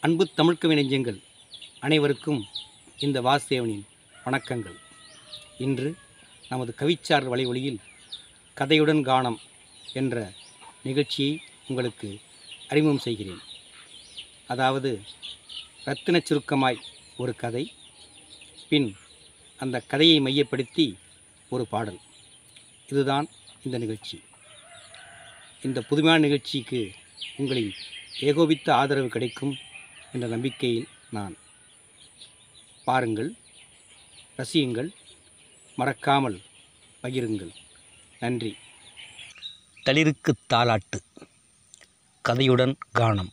அன்பு தமிழ்க்கவி நெஞ்சங்கள் அனைவருக்கும் இந்த வாசுதேவனின் வணக்கங்கள் இன்று நமது கவிச்சார் வலைவொலியில் கதையுடன் கானம் என்ற நிகழ்ச்சியை உங்களுக்கு அறிமுகம் செய்கிறேன் அதாவது ரத்தின சுருக்கமாய் ஒரு கதை பின் அந்த கதையை மையப்படுத்தி ஒரு பாடல் இதுதான் இந்த நிகழ்ச்சி இந்த புதுமையான நிகழ்ச்சிக்கு உங்களின் ஏகோபித்த ஆதரவு கிடைக்கும் என்ற நம்பிக்கையில் நான் பாருங்கள் ரசியுங்கள் மறக்காமல் பகிருங்கள் நன்றி தளிருக்கு தாலாட்டு கதையுடன் கானம்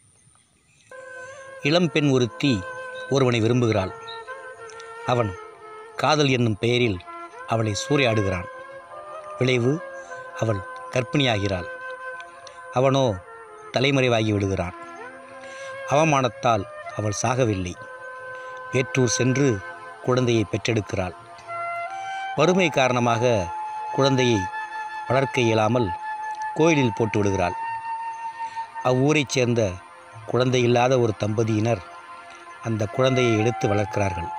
இளம்பெண் ஒருத்தி ஒருவனை விரும்புகிறாள் அவன் காதல் என்னும் பெயரில் அவளை சூறையாடுகிறான் விளைவு அவள் கர்ப்பிணியாகிறாள் அவனோ தலைமறைவாகி விடுகிறான் அவமானத்தால் அவள் சாகவில்லை வேற்றூர் சென்று குழந்தையை பெற்றெடுக்கிறாள் வறுமை காரணமாக குழந்தையை வளர்க்க இயலாமல் கோயிலில் போட்டு விடுகிறாள் அவ்வூரைச் சேர்ந்த குழந்தை இல்லாத ஒரு தம்பதியினர் அந்த குழந்தையை எடுத்து வளர்க்கிறார்கள்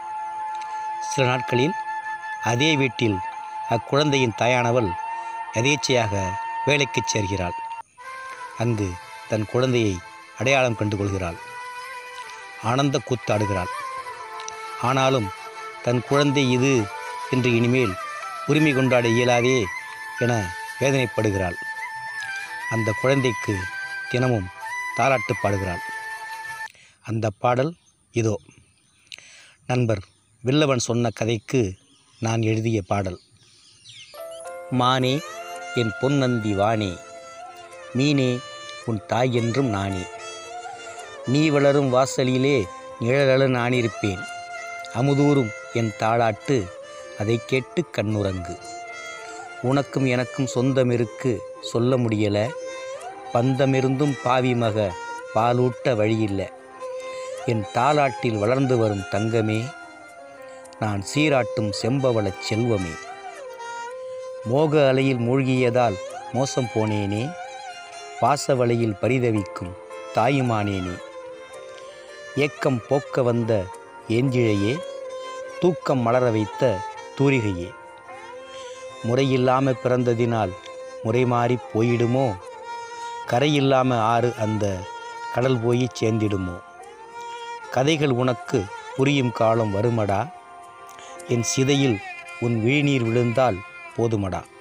சில நாட்களில் அதே வீட்டில் அக்குழந்தையின் தாயானவள் எதேச்சையாக வேலைக்குச் சேர்கிறாள் அங்கு தன் குழந்தையை அடையாளம் கண்டு கொள்கிறாள் ஆனந்த கூத்தாடுகிறாள் ஆனாலும் தன் குழந்தை இது என்று இனிமேல் உரிமை கொண்டாட இயலாதே என வேதனைப்படுகிறாள் அந்த குழந்தைக்கு தினமும் தாலாட்டு பாடுகிறாள் அந்த பாடல் இதோ நண்பர் வில்லவன் சொன்ன கதைக்கு நான் எழுதிய பாடல் மானே என் பொன்னந்தி வானே மீனே உன் தாய் என்றும் நானே நீ வளரும் வாசலிலே நிழலழ நானிருப்பேன் அமுதூரும் என் தாளாட்டு அதை கேட்டு கண்ணுறங்கு உனக்கும் எனக்கும் சொந்தமிருக்கு சொல்ல முடியல பந்தமிருந்தும் பாவி மக பாலூட்ட வழியில்ல என் தாளாட்டில் வளர்ந்து வரும் தங்கமே நான் சீராட்டும் செம்பவளச் செல்வமே மோக அலையில் மூழ்கியதால் மோசம் போனேனே பாசவலையில் பரிதவிக்கும் தாயுமானேனே ஏக்கம் போக்க வந்த ஏஞ்சிழையே தூக்கம் மலர வைத்த தூரிகையே முறையில்லாம பிறந்ததினால் முறை மாறி போயிடுமோ கரையில்லாம ஆறு அந்த கடல் போய் சேர்ந்திடுமோ கதைகள் உனக்கு புரியும் காலம் வருமடா என் சிதையில் உன் விழிநீர் விழுந்தால் போதுமடா